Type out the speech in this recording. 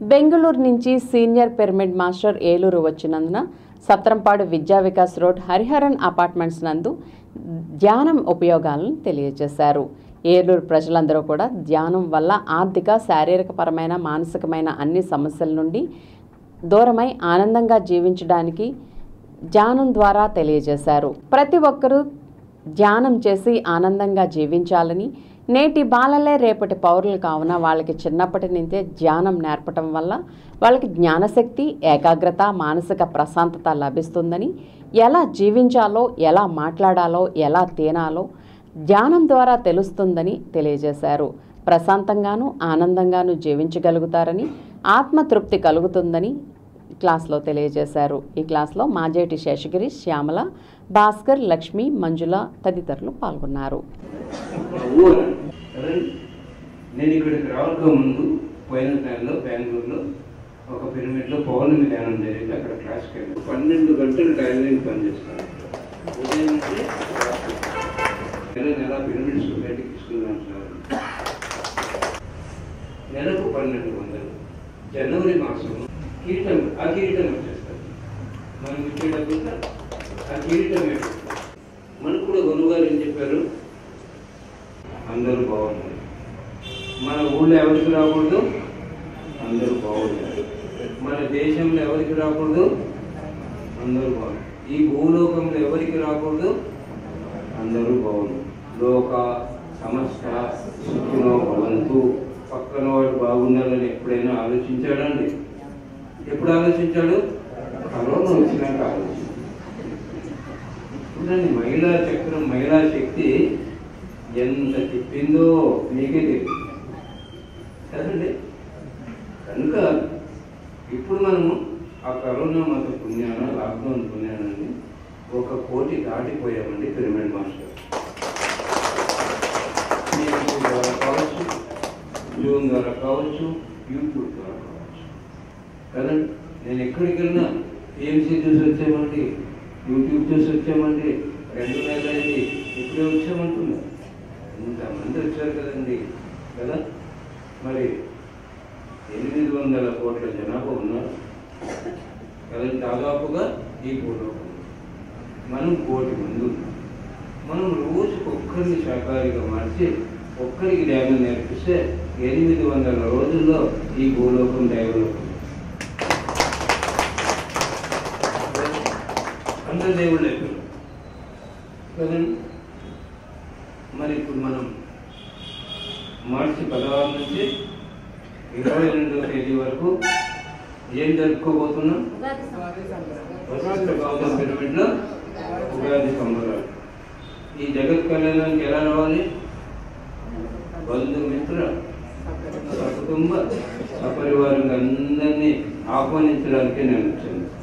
బెంగళూరు నుంచి senior pyramid master Eluru వచ్చినందున Satrampadu Vidya Vikas road Hariharan apartments నందు ధ్యానం ఉపయోగాలను తెలియజేశారు ఏలూరు ప్రజలందరూ కూడా ధ్యానం వల్ల ఆర్థిక శారీరకపరమైన మానసికమైన అన్ని సమస్యల నుండి దూరమై ఆనందంగా జీవించడానికి ధ్యానం ద్వారా తెలియజేశారు ప్రతి ఒక్కరూ ధ్యానం చేసి ఆనందంగా జీవించాలని నేటి బాలలే రేపటి పౌరులు కావున వాళ్ళకి చిన్నప్పటి నుంచే ధ్యానం నేర్పటం వల్ల వాళ్ళకి జ్ఞానశక్తి ఏకాగ్రత మానసిక ప్రశాంతత లభిస్తుందని ఎలా జీవించాలో ఎలా మాట్లాడాలో ఎలా తినాలో ధ్యానం ద్వారా తెలుస్తుందని తెలియజేశారు ప్రశాంతంగాను ఆనందంగాను జీవించగలుగుతారని ఆత్మతృప్తి కలుగుతుందని క్లాస్లో తెలియజేశారు ఈ క్లాస్లో మాజేటి శేషగిరి శ్యామల భాస్కర్ లక్ష్మి మంజుల తదితరులు పాల్గొన్నారు ఊరు కదండి నేను ఇక్కడికి రావక ముందు పోయిన నెలలో బెంగళూరులో ఒక పిరమిడ్లో పౌర్ణమి ధ్యానం జరిగింది అక్కడ క్లాస్కి వెళ్ళి పన్నెండు గంటలు టైలరింగ్ పనిచేస్తాను ఉదయం నుంచి రాత్రి. నెల నెల పిరమిడ్ సొసైటీకి ఇస్తున్నాను సార్ నెలకు పన్నెండు వందలు జనవరి మాసం కిరీటం ఆ కిరీటం వచ్చేస్తుంది మనం ఇచ్చే డబ్బులు ఆ కిరీటం ఎక్కువ. మనకు కూడా గురువుగారు ఏం చెప్పారు అందరూ బాగున్నారు మన ఊళ్ళో ఎవరికి రాకూడదు అందరూ బాగున్నారు మన దేశంలో ఎవరికి రాకూడదు అందరూ బాగున్నారు ఈ భూలోకంలో ఎవరికి రాకూడదు అందరూ బాగున్నారు లోక సమస్త సుఖినో భవంతు పక్కన వాడు బాగుండాలని ఎప్పుడైనా ఆలోచించాడండి ఎప్పుడు ఆలోచించాడు కరోనా వచ్చినాక ఆలోచించాడు చూడండి మహిళా చక్రం మహిళా శక్తి ఎంత చెప్పిందో మీకే తెలియదు కదండి కనుక ఇప్పుడు మనము ఆ కరోనా మత పుణ్యాన లాక్డౌన్ పుణ్యానండి ఒక కోటి దాటిపోయామండి పిరమిడ్ మాస్టర్ Facebook ద్వారా కావచ్చు జూమ్ ద్వారా కావచ్చు యూట్యూబ్ ద్వారా కావచ్చు కదండి నేను ఎక్కడికి వెళ్ళినా టీఎంసీ చూసి వచ్చామండి యూట్యూబ్ చూసి వచ్చామండి రెండు నెలలైంది ఇప్పుడే వచ్చామంటున్నారు ఇంతమంది వచ్చారు కదండి కదా మరి ఎనిమిది వందల కోట్ల జనాభా ఉన్నారు కదండి దాదాపుగా ఈ భూలోకం మనం కోటి మంది ఉన్నాం మనం రోజు ఒక్కరిని శాకాహారిగా మార్చి ఒక్కరికి ధ్యానం నేర్పిస్తే ఎనిమిది వందల రోజుల్లో ఈ భూలోకం దైవలోకం అందరు దేవుళ్ళు అయిపోయారు కదండి మరి ఇప్పుడు మనం మార్చి పదహారు నుంచి ఇరవై రెండవ తేదీ వరకు ఏం జరుపుకోబోతున్నాం వసంత గౌతమ పిరమిడ్లో ఉగాది సంబరాలు ఈ జగత్ కళ్యాణానికి ఎలా రావాలి బంధుమిత్ర సకుటుంబ సపరివారంగా అందరినీ ఆహ్వానించడానికి నేను వచ్చాను